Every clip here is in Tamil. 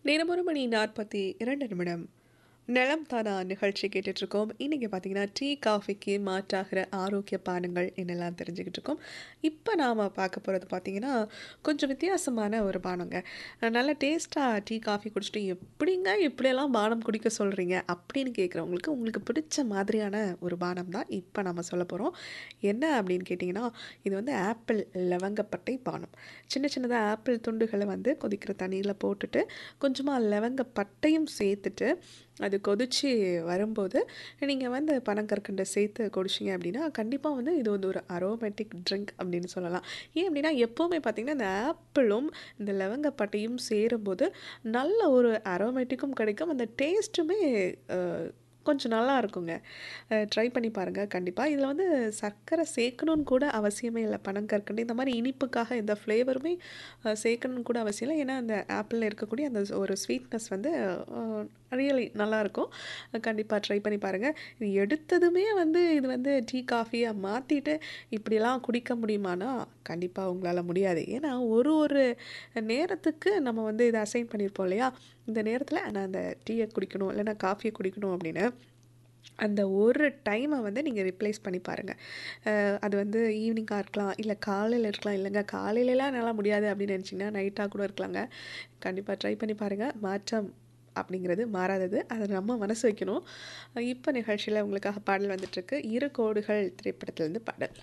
நேரம் ஒரு மணி நாற்பத்தி இரண்டு நிமிடம் நலம் தானா நிகழ்ச்சி கேட்டுட்ருக்கோம் இன்றைக்கி பார்த்தீங்கன்னா டீ காஃபிக்கு மாற்றாகிற ஆரோக்கிய பானங்கள் என்னெல்லாம் தெரிஞ்சுக்கிட்டு இருக்கோம் இப்போ நாம் பார்க்க போகிறது பார்த்தீங்கன்னா கொஞ்சம் வித்தியாசமான ஒரு பானங்க நல்ல டேஸ்ட்டாக டீ காஃபி குடிச்சிட்டு எப்படிங்க இப்படியெல்லாம் பானம் குடிக்க சொல்கிறீங்க அப்படின்னு கேட்குறவங்களுக்கு உங்களுக்கு பிடிச்ச மாதிரியான ஒரு பானம் தான் இப்போ நம்ம சொல்ல போகிறோம் என்ன அப்படின்னு கேட்டிங்கன்னா இது வந்து ஆப்பிள் லவங்கப்பட்டை பானம் சின்ன சின்னதாக ஆப்பிள் துண்டுகளை வந்து கொதிக்கிற தண்ணியில் போட்டுட்டு கொஞ்சமாக லவங்கப்பட்டையும் சேர்த்துட்டு அது கொதிச்சு வரும்போது நீங்கள் வந்து பனங்கற்கண்டை சேர்த்து குடிச்சிங்க அப்படின்னா கண்டிப்பாக வந்து இது வந்து ஒரு அரோமேட்டிக் ட்ரிங்க் அப்படின்னு சொல்லலாம் ஏன் அப்படின்னா எப்போவுமே பார்த்திங்கன்னா இந்த ஆப்பிளும் இந்த லவங்கப்பட்டையும் சேரும்போது நல்ல ஒரு அரோமேட்டிக்கும் கிடைக்கும் அந்த டேஸ்ட்டுமே கொஞ்சம் நல்லா இருக்குங்க ட்ரை பண்ணி பாருங்கள் கண்டிப்பாக இதில் வந்து சர்க்கரை சேர்க்கணுன்னு கூட அவசியமே இல்லை பனங்கற்கண்டு இந்த மாதிரி இனிப்புக்காக எந்த ஃப்ளேவருமே சேர்க்கணுன்னு கூட அவசியம் இல்லை ஏன்னா அந்த ஆப்பிளில் இருக்கக்கூடிய அந்த ஒரு ஸ்வீட்னஸ் வந்து ரியலி நல்லாயிருக்கும் கண்டிப்பாக ட்ரை பண்ணி பாருங்கள் இது எடுத்ததுமே வந்து இது வந்து டீ காஃபியாக மாற்றிட்டு இப்படிலாம் குடிக்க முடியுமானா கண்டிப்பாக உங்களால் முடியாது ஏன்னா ஒரு ஒரு நேரத்துக்கு நம்ம வந்து இதை அசைன் பண்ணியிருப்போம் இல்லையா இந்த நேரத்தில் நான் அந்த டீயை குடிக்கணும் இல்லைனா காஃபியை குடிக்கணும் அப்படின்னு அந்த ஒரு டைமை வந்து நீங்கள் ரிப்ளேஸ் பண்ணி பாருங்கள் அது வந்து ஈவினிங்காக இருக்கலாம் இல்லை காலையில் இருக்கலாம் இல்லைங்க காலையிலலாம் என்னால் முடியாது அப்படின்னு நினச்சிங்கன்னா நைட்டாக கூட இருக்கலாங்க கண்டிப்பாக ட்ரை பண்ணி பாருங்கள் மாற்றம் அப்படிங்கிறது மாறாதது அதை நம்ம மனசு வைக்கணும் இப்போ நிகழ்ச்சியில் உங்களுக்காக பாடல் வந்துட்டுருக்கு இரு கோடுகள் திரைப்படத்துலேருந்து பாடல்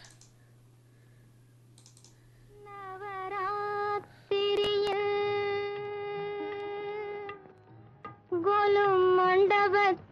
கோலும் மண்டபத்தில்